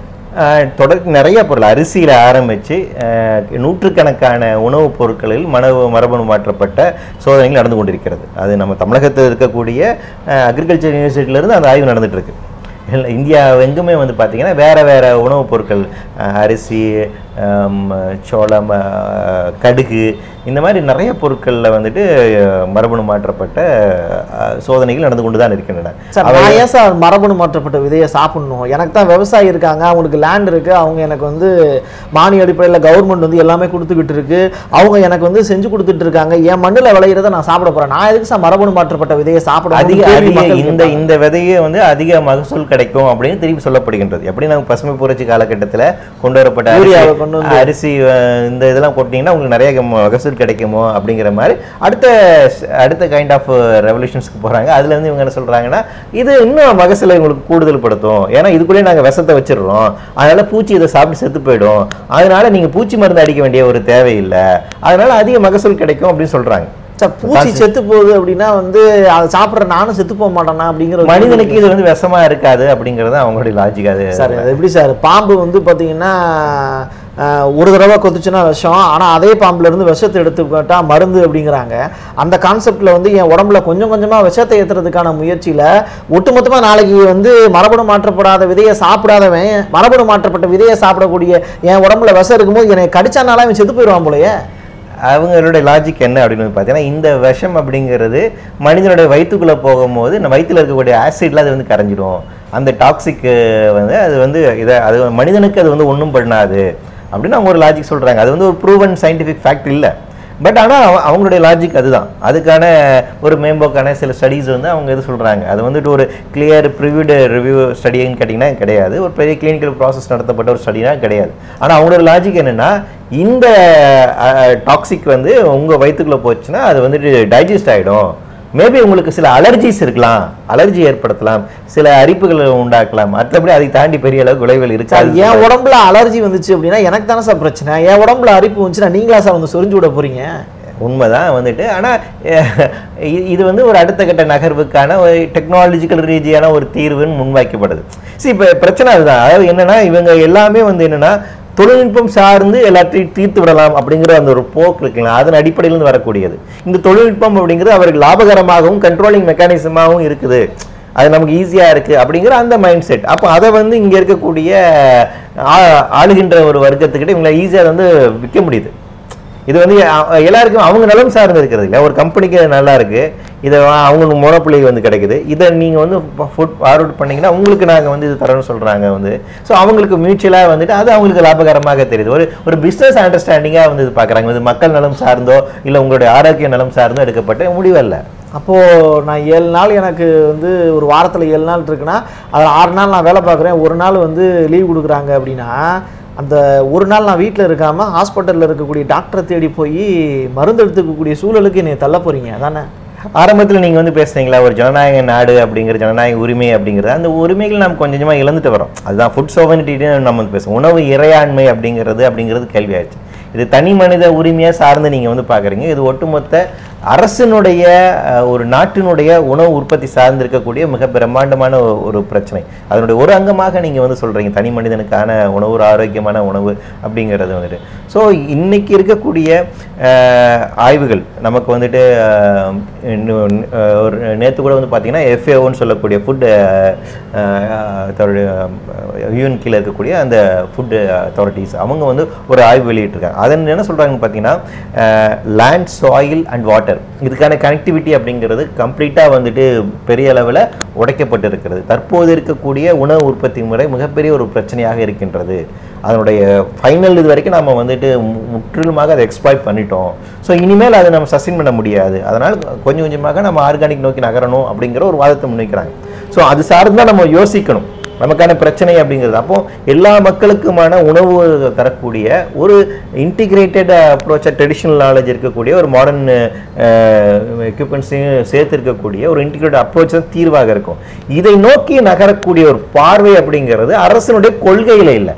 ஆஹ் தொடர் நிறைய பொருள் அரிசியில் ஆரம்பித்து நூற்றுக்கணக்கான உணவுப் பொருட்களில் மனவு மரபணு மாற்றப்பட்ட சோதனைகள் நடந்து கொண்டிருக்கிறது அது நம்ம தமிழகத்தில் இருக்கக்கூடிய அக்ரிகல்ச்சர் யூனிவர்சிட்டியிலேருந்து அந்த ஆய்வு நடந்துட்டு இருக்கு இல்ல, இந்தியா எங்குமே வந்து பார்த்தீங்கன்னா வேற வேற உணவுப் பொருட்கள் ஆஹ் அரிசி ஆம், சோளம் ஆஹ் கடுகு இந்த மாதிரி நிறைய பொருட்களில் வந்துட்டு ஆஹ் மரபணு மாற்றப்பட்ட ஆஹ் சோதனைகள் நடந்து கொண்டு தான் இருக்கின்றன சார் நான் ஏன் சார் மரபணு மாற்றப்பட்ட விதையை சாப்பிடணும் எனக்கு தான் விவசாயி இருக்காங்க அவங்களுக்கு லேண்ட் இருக்கு அவங்க எனக்கு வந்து மானிய அடிப்படையில் கவர்மெண்ட் வந்து எல்லாமே கொடுத்துக்கிட்டு இருக்கு அவங்க எனக்கு வந்து செஞ்சு கொடுத்துட்டு இருக்காங்க என் மண்ணில் விளையிறத நான் சாப்பிட போறேன் நான் எதுக்கு சார் மரபணு மாற்றப்பட்ட விதையை அதிக சாப்பிட அதிக இந்த இந்த விதையே வந்து அதிக மகசூல் கிடைக்கும் அப்படின்னு திருப்பி சொல்லப்படுகின்றது எப்படி நம்ம பசுமை புரட்சி காலகட்டத்தில் கொண்டு வரப்பட்ட யூரியாவை அரிசி- கொண்டு வந்து- அரிசி அஹ், இந்த இதெல்லாம் போட்டிங்கன்னா உங்களுக்கு நிறைய ம- மகசூல் கிடைக்குமோ அப்படிங்கிற மாதிரி அடுத்த ஸ்- அடுத்த கைண்ட் ஆஃப் ரெவல்யூஷன்ஸ்க்கு போறாங்க அதுல இருந்து இவங்க என்ன சொல்றாங்கன்னா இது இன்னும் மகசூலை உங்களுக்கு கூடுதல் படுத்தும் ஏன்னா இதுக்குள்ளேயே நாங்க விஷத்தை வச்சிடுறோம் அதனால பூச்சி இதை சாப்பிட்டு செத்து போயிடும் அதனால நீங்க பூச்சி மருந்து அடிக்க வேண்டிய ஒரு தேவையில்லை அதனால அதிக மகசூல் கிடைக்கும் அப்படின்னு சொல்றாங்க சார் பூச்சி செத்து போகுது அப்படின்னா வந்து அதை சாப்பிட்ற நானும் செத்து போக மாட்டேனா அப்படிங்கிற ஒரு மனிதனுக்கு இது வந்து விஷமா இருக்காது அப்படிங்கிறது அவங்களுடைய லாஜிக் அது சார் அது எப்படி சார் பாம்பு வந்து பார்த்தீங்கன்னா அஹ், ஒரு தடவை கொத்துச்சுன்னா விஷம் ஆனால் அதே பாம்புல இருந்து விஷத்தை எடுத்துக்கிட்டா மருந்து அப்படிங்கிறாங்க அந்த கான்செப்ட்ல வந்து என் உடம்புல கொஞ்சம் கொஞ்சமாக விஷத்தை ஏற்றுறதுக்கான முயற்சியில் ஒட்டுமொத்தமாக நாளைக்கு வந்து மரபணு மாற்றப்படாத விதையை சாப்பிடாதவன் மரபணு மாற்றப்பட்ட விதையை சாப்பிடக்கூடிய என் உடம்புல விஷம் இருக்கும்போது என்னை கடிச்சானால அவன் செத்து போயிடுவான் போலயே அவங்களுடைய லாஜிக் என்ன அப்படின்னு வந்து பார்த்தீங்கன்னா இந்த விஷம் அப்படிங்கிறது மனிதனுடைய வயிற்றுக்குள்ளே போகும்போது நம்ம வயித்துல இருக்கக்கூடிய ஆசிட்ல அது வந்து கரைஞ்சிடும் அந்த டாக்ஸிக் வந்து அது வந்து இதை அது மனிதனுக்கு அது வந்து ஒன்றும் பண்ணாது அப்படின்னு அவங்க ஒரு லாஜிக் சொல்றாங்க அது வந்து ஒரு ப்ரூவன் சயின்டிஃபிக் ஃபேக்ட் இல்லை பட் ஆனால் அவங்களுடைய லாஜிக் அதுதான் அதுக்கான ஒரு மேம்போக்கான சில ஸ்டடீஸ் வந்து அவங்க இது சொல்றாங்க அது வந்துட்டு ஒரு கிளியர் ப்ரிவியூடு ரிவ்யூ ஸ்டடின்னு கேட்டிங்கன்னா கிடையாது ஒரு பெரிய கிளினிக்கல் ப்ராசஸ் நடத்தப்பட்ட ஒரு ஸ்டடினா கிடையாது ஆனால் அவங்களோட லாஜிக் என்னன்னா இந்த டாக்ஸிக் வந்து உங்க வயிற்றுக்குள்ள போச்சுன்னா அது வந்துட்டு டைஜஸ்ட் ஆயிடும் மேபி உங்களுக்கு சில அலர்ஜிஸ் இருக்கலாம் அலர்ஜி ஏற்படுத்தலாம் சில அரிப்புகளை உண்டாக்கலாம் மற்றபடி அதை தாண்டி பெரிய அளவுக்கு விளைவுகள் சார் இருக்காது என் உடம்புல அலர்ஜி வந்துச்சு அப்படின்னா எனக்கு தானே சார் பிரச்சனை என் உடம்புல அரிப்பு வந்துச்சுன்னா நீங்களா சார் வந்து சொரிஞ்சு விட போறீங்க உண்மைதான் வந்துட்டு ஆனால் இது வந்து ஒரு அடுத்த கட்ட நகர்வுக்கான ஒரு டெக்னாலஜிக்கல் ரீதியான ஒரு தீர்வுன்னு முன்வைக்கப்படுது சரி இப்போ பிரச்சனை அதுதான் அதாவது என்னன்னா இவங்க எல்லாமே வந்து என்னன்னா தொழில்நுட்பம் சார்ந்து எல்லாத்தையும் தீர்த்து விடலாம் அப்படிங்கிற அந்த ஒரு போக்கு இருக்குங்களா அதன் அடிப்படையிலிருந்து வரக்கூடியது இந்த தொழில்நுட்பம் அப்படிங்கிறது அவருக்கு லாபகரமாகவும் கண்ட்ரோலிங் மெக்கானிசமாகவும் இருக்குது அது நமக்கு ஈஸியா இருக்கு அப்படிங்கிற அந்த மைண்ட் செட் அப்போ அதை வந்து இங்க இருக்கக்கூடிய ஆ- ஆளுகின்ற ஒரு வர்க்கத்துக்கிட்ட இவங்களை ஈஸியா வந்து விற்க முடியுது இது வந்து அ- எல்லாருக்கும் அவங்க நலம் சார்ந்து இருக்கிறது இல்லை ஒரு கம்பெனிக்கு அது நல்லா இருக்கு இதை வா- அவங்களுக்கு மோனோப்புலி வந்து கிடைக்குது இதை நீங்க வந்து ஃபுட் ஃபார்வர்ட் பண்ணீங்கன்னா உங்களுக்கு நாங்க வந்து இது தரோம்னு சொல்றாங்க வந்து ஸோ அவங்களுக்கு மியூச்சுவலாக வந்துட்டு அது அவங்களுக்கு லாபகரமாக தெரியுது ஒரு ஒரு பிஸ்னஸ் அண்டர்ஸ்டாண்டிங்காக வந்து இது பார்க்குறாங்க இது மக்கள் நலம் சார்ந்தோ இல்லை உங்களுடைய ஆரோக்கிய நலம் சார்ந்தோ எடுக்கப்பட்ட முடிவல்ல அப்போ நான் ஏழு நாள் எனக்கு வந்து ஒரு வாரத்துல ஏழு நாள் இருக்குன்னா அதில் ஆறு நாள் நான் வேலை பார்க்குறேன் ஒரு நாள் வந்து லீவ் கொடுக்குறாங்க அப்படின்னா அந்த ஒரு நாள் நான் வீட்டில் இருக்காம ஹாஸ்பிட்டலில் இருக்கக்கூடிய டாக்டரை தேடி போய் மருந்து எடுத்துக்கக்கூடிய சூழலுக்கு என்னை தள்ள போறீங்க அதானே ஆரம்பத்துல நீங்க வந்து பேசுறீங்களா ஒரு ஜனநாயக நாடு அப்படிங்கிற ஜனநாயக உரிமை அப்படிங்கிறது அந்த உரிமைகள் நம்ம கொஞ்சம் கொஞ்சமா இழந்துட்டு வரோம் அதுதான் ஃபுட் சோவனிட்டின்னு நம்ம வந்து பேசுவோம் உணவு இறையாண்மை அப்படிங்கிறது அப்படிங்கிறது கேள்வி ஆயிடுச்சு இது தனி மனித உரிமையா சார்ந்து நீங்க வந்து பாக்குறீங்க இது ஒட்டுமொத்த அரசினுடைய அஹ், ஒரு நாட்டினுடைய உணவு உற்பத்தி சார்ந்திருக்கக்கூடிய மிக பிரம்மாண்டமான ஒ- ஒரு பிரச்சனை அதனுடைய ஒரு அங்கமாக நீங்க வந்து சொல்றீங்க தனி மனிதனுக்கான உணவு ஒரு ஆரோக்கியமான உணவு அப்படிங்கிறது வந்துட்டு ஸோ இன்னைக்கு இருக்கக்கூடிய அஹ், ஆய்வுகள் நமக்கு வந்துட்டு அஹ், இன்னும், அஹ், ஒரு நேற்று கூட வந்து பார்த்தீங்கன்னா எஃப்ஏஓன்னு சொல்லக்கூடிய ஃபுட் யூஎன் கீழே இருக்கக்கூடிய அந்த ஃபுட் அத்தாரிட்டிஸ் அவங்க வந்து ஒரு ஆய்வு வெளியிட்டிருக்காங்க அதன் என்ன சொல்றாங்கன்னு பார்த்தீங்கன்னா லேண்ட் சாயில் அண்ட் வாட்டர் இதுக்கான கனெக்டிவிட்டி அப்படிங்கிறது கம்ப்ளீட்டாக வந்துட்டு பெரிய அளவில் உடைக்கப்பட்டு இருக்கிறது தற்போது இருக்கக்கூடிய உணவு உற்பத்தி முறை மிகப்பெரிய ஒரு பிரச்சனையாக இருக்கின்றது அதனுடைய ஃபைனல் இது வரைக்கும் நம்ம வந்துட்டு மு- முற்றிலுமாக அதை எக்ஸ்ப்ளாய்ட் பண்ணிட்டோம் ஸோ இனிமேல் அதை நம்ம சஸ்டெயின் பண்ண முடியாது அதனால் கொஞ்சம் கொஞ்சமாக நம்ம ஆர்கானிக் நோக்கி நகரணும் அப்படிங்கிற ஒரு வாதத்தை முன்வைக்கிறாங்க ஸோ அது சார்ந்து தான் நம்ம யோசிக்கணும் நமக்கான பிரச்சனை அப்படிங்கிறது அப்போ எல்லா மக்களுக்குமான உணவு தரக்கூடிய ஒரு இன்டிகிரேட்டட் அப்ரோச்சா ட்ரெடிஷ்னல் நாலேஜ் இருக்கக்கூடிய ஒரு மாடர்ன் எக்யூப்மெண்ட்ஸையும் சேர்த்து இருக்கக்கூடிய ஒரு இன்டிகிரேட்டட் அப்ரோச் தான் தீர்வாக இருக்கும் இதை நோக்கி நகரக்கூடிய ஒரு பார்வை அப்படிங்கிறது அரசனுடைய கொள்கையில இல்லை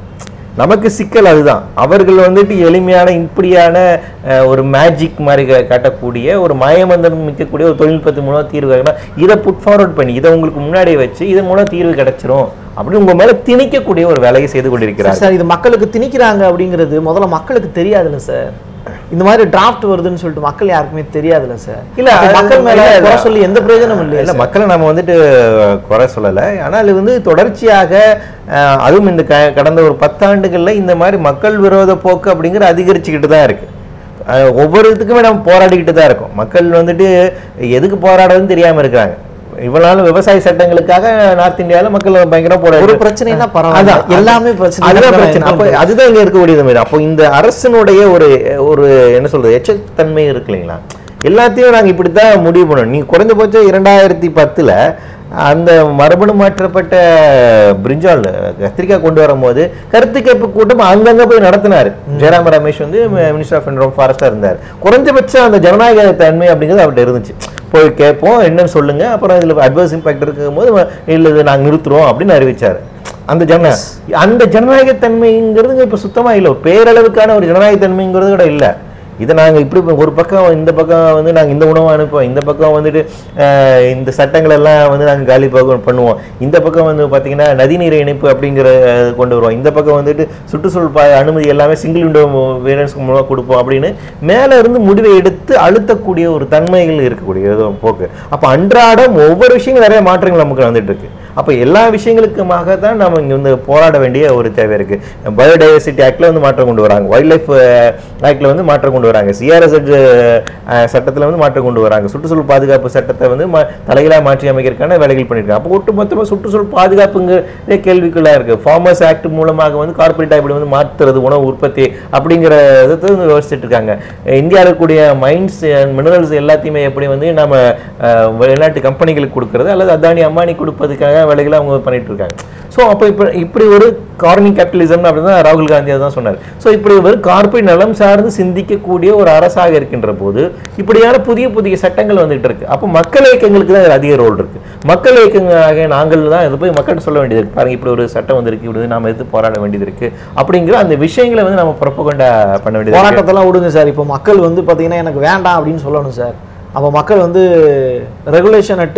நமக்கு சிக்கல் அதுதான் அவர்கள் வந்துட்டு எளிமையான இப்படியான அஹ், ஒரு மேஜிக் மாதிரி கா- காட்டக்கூடிய ஒரு மயமந்திரம் மிக்கக்கூடிய ஒரு தொழில்நுட்பத்தின் மூலம் தீர்வு கிடைக்கணும். இதை புட் ஃபார்வர்ட் பண்ணி இதை உங்களுக்கு முன்னாடி வச்சு இதன் மூலம் தீர்வு கிடைச்சிரும் அப்படின்னு உங்க மேல திணிக்கக்கூடிய ஒரு வேலையை செய்து கொண்டிருக்கிறார் சார் இது மக்களுக்கு திணிக்கிறாங்க அப்படிங்கிறது முதல்ல மக்களுக்கு தெரியாதுல்ல சார் இந்த மாதிரி டிராஃப்ட் வருதுன்னு சொல்லிட்டு மக்கள் யாருக்குமே தெரியாதுல்ல சார் இல்ல, அப்ப அது- மக்கள் மேல இல்ல, இல்ல. குறை சொல்லி எந்த பிரயோஜனமும் இல்ல இல்லையா மக்களை நம்ம வந்துட்டு குறை சொல்லலை ஆனால் இது வந்து தொடர்ச்சியாக அஹ், அதுவும் இந்த க கடந்த ஒரு பத்தாண்டுகள்ல இந்த மாதிரி மக்கள் விரோத போக்கு அப்படிங்கிற அதிகரிச்சுக்கிட்டு தான் இருக்கு அஹ், ஒவ்வொரு இதுக்குமே நம்ம போராடிக்கிட்டு தான் இருக்கோம் மக்கள் வந்துட்டு எதுக்கு போராடுறதுன்னு தெரியாம இருக்காங்க இவ்வளவு நாள் விவசாய சட்டங்களுக்காக நார்த் இந்தியால மக்கள் பயங்கரம் போராடி ஒரு பிரச்சனைனா பரவாயில்ல அதான் எல்லாமே பிரச்சனை அதுதான் பிரச்சனை அப்ப அதுதான் இங்க இருக்கக்கூடியது மாதிரி அப்போ இந்த அரசனுடைய ஒரு ஒரு என்ன சொல்றது எச்சத்தன்மை இருக்கு இல்லைங்களா எல்லாத்தையும் நாங்க இப்படித்தான் முடிவு பண்ணணும் நீ குறைஞ்சபட்சம் இரண்டாயிரத்தி பத்துல அந்த மரபணு மாற்றப்பட்ட பிரிஞ்சால் கத்திரிக்காய் கொண்டு வரும்போது கருத்து கேட்பு கூட்டம் அங்கங்க போய் நடத்தினாரு ஜெயராம ரமேஷ் வந்து மினிஸ்டர் ஆஃப் என்வரன் ஃபாரஸ்டா இருந்தார் குறைஞ்சபட்சம் அந்த ஜனநாயக தன்மை அப்படிங்கிறது அவர்கிட்ட இருந்துச்சு போய் கேட்போம் என்னன்னு சொல்லுங்க அப்புறம் இதுல அட்வர்ஸ் இம்பாக்ட் இருக்கும்போது இல்ல இது நாங்க நிறுத்துறோம் அப்படின்னு அறிவிச்சாரு அந்த ஜன அந்த ஜனநாயகத்தன்மைங்கிறது இப்ப சுத்தமா இல்லை பேரளவுக்கான ஒரு ஜனநாயகத்தன்மைங்கிறது கூட இல்ல இதை நாங்க இப்படி ப- ஒரு பக்கம் இந்த பக்கம் வந்து நாங்க இந்த உணவு அனுப்புவோம் இந்த பக்கம் வந்துட்டு அஹ், இந்த சட்டங்கள் எல்லாம் வந்து நாங்க காலி ப- பண்ணுவோம் இந்த பக்கம் வந்து பாத்தீங்கன்னா நதிநீர் இணைப்பு அப்படிங்கிற அஹ், கொண்டு வருவோம் இந்த பக்கம் வந்துட்டு சுற்றுச்சூழல் பா அனுமதி எல்லாமே சிங்கிள் விண்டோ வேலன்ஸ் மூலமாக கொடுப்போம் அப்படின்னு மேல இருந்து முடிவை எடுத்து அழுத்தக்கூடிய ஒரு தன்மைகள் இருக்கக்கூடிய ஒரு போக்கு அப்ப அன்றாடம் ஒவ்வொரு விஷயங்களும் நிறைய மாற்றங்கள் நமக்கு வந்துட்டு இருக்கு அப்ப எல்லா விஷயங்களுக்குமாக தான் நம்ம இங்க வந்து போராட வேண்டிய ஒரு தேவை இருக்கு பயோடைவர்சிட்டி ஆக்ட்ல வந்து மாற்றம் கொண்டு வராங்க வைல்ட் லைஃப் ஆக்ட்ல வந்து மாற்றம் கொண்டு வராங்க சிஆர்எஸ் சட்டத்துல வந்து மாற்றம் கொண்டு வராங்க சுற்றுச்சூழல் பாதுகாப்பு சட்டத்தை வந்து ம- தலைகீழா மாற்றி அமைக்கிறதுக்கான வேலைகள் பண்ணியிருக்காங்க அப்போ ஒட்டுமொத்தமா சுற்றுச்சூழல் பாதுகாப்புங்கிறதே கேள்விக்குள்ளா இருக்கு ஃபார்மர்ஸ் ஆக்ட் மூலமாக வந்து கார்பரேட் இப்படி வந்து மாற்றுறது உணவு உற்பத்தி அப்படிங்கிற இதை வந்து யோசிச்சுட்டு இருக்காங்க இந்தியாவில் இருக்கக்கூடிய மைன்ஸ் அண்ட் மினரல்ஸ் எல்லாத்தையுமே எப்படி வந்து நம்ம அஹ், வெளிநாட்டு கம்பெனிகளுக்கு கொடுக்கறது அல்லது அதானி அம்பானி கொடுப்பதுக்காக வேலைகளை அவங்க பண்ணிட்டு இருக்காங்க ஸோ அப்போ இப்போ இப்படி ஒரு கார்னி கேபிட்டலிசம் அப்படின்னு தான் ராகுல் காந்தி தான் சொன்னார் ஸோ இப்படி ஒரு கார்பரேட் நலம் சார்ந்து சிந்திக்கக்கூடிய ஒரு அரசாக இருக்கின்ற போது இப்படியான புதிய புதிய சட்டங்கள் வந்துட்டு இருக்கு அப்போ மக்கள் இயக்கங்களுக்கு தான் இதுல அதிக ரோல் இருக்கு மக்கள் இயக்கங்களாக நாங்கள் தான் இது போய் மக்கள்கிட்ட சொல்ல வேண்டியது இருக்கு பாருங்க இப்படி ஒரு சட்டம் வந்திருக்கு இப்படி நாம எதிர்த்து போராட வேண்டியது இருக்கு அப்படிங்கிற அந்த விஷயங்களை வந்து நம்ம ப்ரொப்பகண்டா பண்ண வேண்டியது இருக்கு. போராட்டத்தெல்லாம் விடுங்க சார் இப்போ மக்கள் வந்து பார்த்தீங்கன்னா எனக்கு வேண்டாம் அப்படின்னு சொல்லணும் சார் அப்போ மக்கள் வந்து regulation at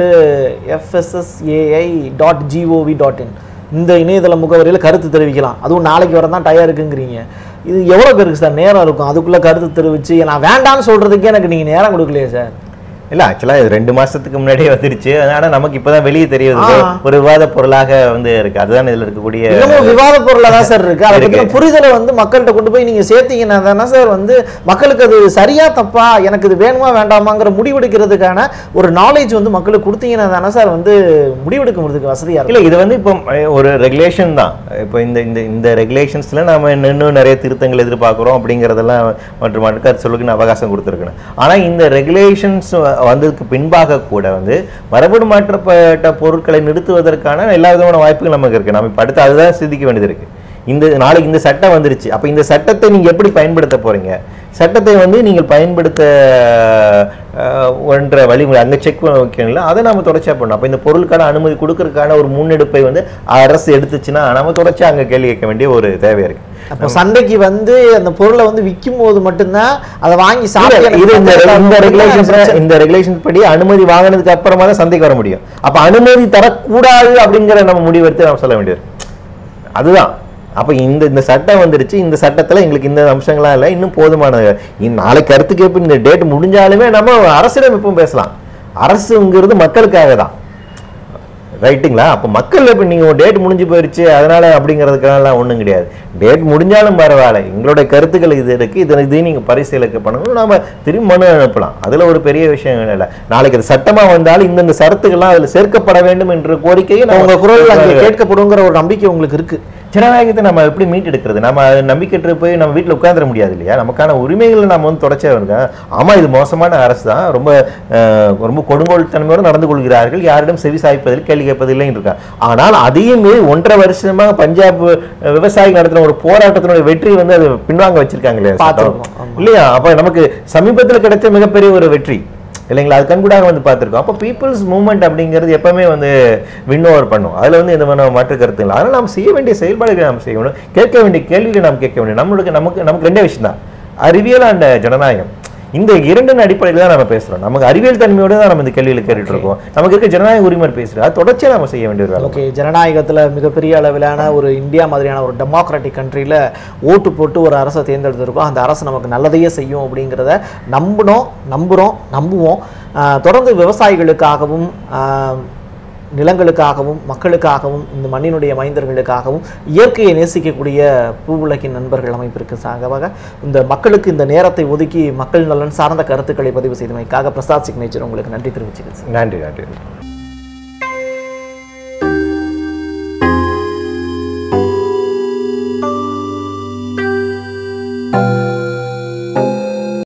FSSAI dot GOV dot in இந்த இணையதள முகவரியில் கருத்து தெரிவிக்கலாம் அதுவும் நாளைக்கு வர தான் டயர் இருக்குங்கிறீங்க இது எவ்வளோ பேருக்கு சார் நேரம் இருக்கும் அதுக்குள்ளே கருத்து தெரிவித்து நான் வேண்டாம்னு சொல்கிறதுக்கே எனக்கு நீங்கள் நேரம் கொடுக்கலையே சார் இல்ல ஆக்சுவலா இது ரெண்டு மாசத்துக்கு முன்னாடியே வந்துருச்சு ஆனா நமக்கு இப்பதான் வெளியே தெரியுது ஆ. ஒரு விவாத பொருளாக வந்து இருக்கு அதுதான் இதுல இருக்கக்கூடிய இன்னமும் விவாத பொருளா தான் சார் இருக்கு அதை இருக்கு. பத்தின புரிதலை வந்து மக்கள்கிட்ட கொண்டு போய் நீங்க சேர்த்தீங்கன்னா தானே சார் வந்து மக்களுக்கு அது சரியா தப்பா எனக்கு இது வேணுமா வேண்டாமாங்கிற முடிவெடுக்கிறதுக்கான ஒரு நாலேஜ் வந்து மக்களுக்கு கொடுத்தீங்கன்னா தானே சார் வந்து முடிவெடுக்க முடியுதுக்கு வசதியா இருக்கும் இல்ல இது வந்து இப்போ அஹ், ஒரு ரெகுலேஷன் தான் இப்போ இந்த இந்த இந்த ரெகுலேஷன்ஸ்ல நாம இன்னும் நிறைய திருத்தங்கள் எதிர்பார்க்குறோம் அப்படிங்கிறதெல்லாம் மற்றும் கருத்து சொல்லுக்கு அவகாசம் கொடுத்துருக்கணும் ஆனா இந்த ரெகுலேஷன்ஸ் வந்ததுக்கு பின்பாக கூட வந்து மரபணு மாற்றப்பட்ட பொருட்களை நிறுத்துவதற்கான எல்லா விதமான வாய்ப்புகள் நமக்கு இருக்கு நம்ம இப்போ அடுத்து அதுதான் சிந்திக்க வேண்டியது இருக்கு இந்த நாளைக்கு இந்த சட்டம் வந்துருச்சு அப்ப இந்த சட்டத்தை நீங்க எப்படி பயன்படுத்த போறீங்க சட்டத்தை வந்து நீங்கள் பயன்படுத்த அஹ், ஒன்ற வழிமுறை அங்க செக் வைக்கணும்ல அதை நாம தொடர்ச்சியா பண்ணணும் அப்ப இந்த பொருளுக்கான அனுமதி கொடுக்கறதுக்கான ஒரு முன்னெடுப்பை வந்து அரசு எடுத்துச்சுன்னா நாம தொடர்ச்சியா அங்க கேள்வி கேட்க வேண்டிய ஒரு தேவை இருக்கு அப்போ சந்தைக்கு வந்து அந்த பொருளை வந்து விற்கும் போது மட்டும்தான் அதை வாங்கி இல்ல, சாப்பிட்டு இது இந்த இந்த ரெகுலேஷன்ஸ் ரெகுலேஷன் இந்த ரெகுலேஷன் படி அனுமதி வாங்கினதுக்கு அப்புறமா தான் சந்தைக்கு வர முடியும் அப்ப அனுமதி தரக்கூடாது அப்படிங்கிற நம்ம முடிவெடுத்து நம்ம சொல்ல வேண்டியது அதுதான் அப்ப இந்த இந்த சட்டம் வந்துருச்சு இந்த சட்டத்துல எங்களுக்கு இந்த அம்சங்கள்லாம் இல்லை இன்னும் போதுமானது இன் நாளைக்கு கருத்து கேட்பு இந்த டேட் முடிஞ்சாலுமே நம்ம அரசிடம் இப்பவும் பேசலாம் அரசுங்கிறது மக்களுக்காக தான் ரைட்டுங்களா அப்போ மக்கள் இப்போ நீங்கள் டேட் முடிஞ்சு போயிடுச்சு அதனால அப்படிங்கிறதுக்கெல்லாம் ஒன்றும் கிடையாது டேட் முடிஞ்சாலும் பரவாயில்ல எங்களுடைய கருத்துக்கள் இது இருக்கு இது இதையும் நீங்கள் பரிசீலிக்க பண்ணணும் நாம திரும்பி மனு அனுப்பலாம் அதில் ஒரு பெரிய விஷயம் இல்லை நாளைக்கு அது சட்டமாக வந்தாலும் இந்தந்த சரத்துக்கள்லாம் அதில் சேர்க்கப்பட வேண்டும் என்ற கோரிக்கையை நம்ம- உங்க குரல் அங்கே கேட்கப்படுங்கிற ஒரு நம்பிக்கை உங்களுக்கு இருக்கு ஜனநாயகத்தை நம்ம எப்படி மீட்டெடுக்கிறது நம்ம அது நம்பிக்கைட்டு போய் நம்ம வீட்டில் உட்காந்துட முடியாது இல்லையா நமக்கான உரிமைகளை நம்ம வந்து தொடச்சே இருக்கோம் ஆமா இது மோசமான அரசு தான் ரொம்ப அஹ், ரொம்ப கொடுங்கோல்தன்மையோடு நடந்து கொள்கிறார்கள் யாரிடம் செவி சாய்ப்பதில் கேள்வி கேட்பதில்லை இருக்கா ஆனால் அதையும் மீறி ஒன்றரை வருஷமாக பஞ்சாப் அஹ், விவசாயிகள் நடத்தின ஒரு போராட்டத்தினுடைய வெற்றி வந்து அது பின்வாங்க வச்சிருக்காங்க இல்லையா சட்டம்? பார்த்திருக்கோம், ஆமா. இல்லையா அப்ப நமக்கு சமீபத்தில் கிடைச்ச மிகப்பெரிய ஒரு வெற்றி இல்லைங்களா அது கண்கூடாக வந்து பார்த்திருக்கோம் அப்போ பீப்புள்ஸ் மூவ்மெண்ட் அப்படிங்கிறது எப்பவுமே வந்து வின் ஓவர் பண்ணும் அதில் வந்து எந்த மாதிரி மாற்று கருத்து இல்லை அதனால் நாம் செய்ய வேண்டிய செயல்பாடுகளை நாம் செய்ய வேண்டும் கேட்க வேண்டிய கேள்விகளை நாம் கேட்க வேண்டும் நம்மளுக்கு நமக்கு நமக்கு ரெண்டே விஷயம் தான் அறிவியல் அண்ட் ஜனநாயகம் இந்த இரண்டின் அடிப்படையில் தான் நம்ம பேசுறோம் நமக்கு அறிவியல் தன்மையோட தான் நம்ம இந்த கேள்விகளை கேட்டுட்டு இருக்கோம் நமக்கு இருக்க ஜனநாயக உரிமை பேசுறது அது தொடர்ச்சியாக நம்ம செய்ய வேண்டிய ஒரு வேலை ஓகே ஜனநாயகத்துல மிகப்பெரிய அளவிலான ஒரு இந்தியா மாதிரியான ஒரு டெமோக்ராட்டிக் கண்ட்ரியில் ஓட்டு போட்டு ஒரு அரசை தேர்ந்தெடுத்திருக்கோம் அந்த அரசு நமக்கு நல்லதையே செய்யும் அப்படிங்கிறத நம்பினோம் நம்புகிறோம் நம்புவோம் ஆஹ் தொடர்ந்து விவசாயிகளுக்காகவும் ஆஹ் நிலங்களுக்காகவும் மக்களுக்காகவும் இந்த மண்ணினுடைய மைந்தர்களுக்காகவும் இயற்கையை நேசிக்கக்கூடிய பூவுலகின் நண்பர்கள் அமைப்பிற்கு சார்பாக இந்த மக்களுக்கு இந்த நேரத்தை ஒதுக்கி மக்கள் நலன் சார்ந்த கருத்துக்களை பதிவு செய்தமைக்காக பிரசாத் சிக்னேச்சர் உங்களுக்கு நன்றி தெரிவிச்சுக்கிறேன் நன்றி நன்றி